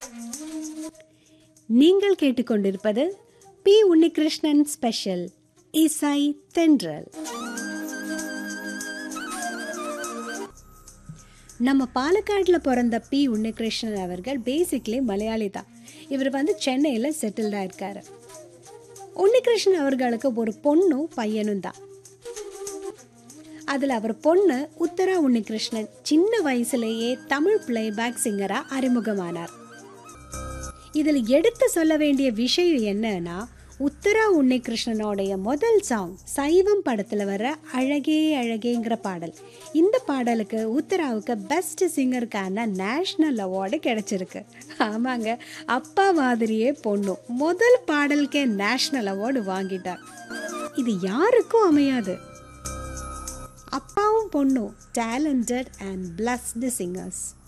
நீங்கள் கேட்டுக்கொண்டிருப்பது B Unnikrishnan special இசை தென்றல் நம்ம பாலக்காட்டில் பிறந்த பி உன்னிகிருஷ்ணன் அவர்கள் பேசிக்லி மலையாளி தான் இவர் வந்து சென்னையில் செட்டில்டாக இருக்காரு உன்னிகிருஷ்ணன் அவர்களுக்கு ஒரு பொண்ணும் பையனும் தான் அதில் அவர் பொண்ணு உத்தரா உன்னிகிருஷ்ணன் சின்ன வயசுலேயே தமிழ் பிளேபேக் சிங்கராக அறிமுகமானார் இதில் எடுத்து சொல்ல வேண்டிய விஷயம் என்னன்னா உத்தரா உன்னிகிருஷ்ணனோடைய முதல் சாங் சைவம் படத்தில் வர அழகே அழகேங்கிற பாடல் இந்த பாடலுக்கு உத்தராவுக்கு பெஸ்ட் சிங்கருக்கான நேஷ்னல் அவார்டு கிடைச்சிருக்கு ஆமாங்க அப்பா மாதிரியே பொண்ணும் முதல் பாடலுக்கே நேஷ்னல் அவார்டு வாங்கிட்டார் இது யாருக்கும் அமையாது அப்பாவும் பொண்ணும் டேலண்டட் அண்ட் பிளஸ்டு சிங்கர்ஸ்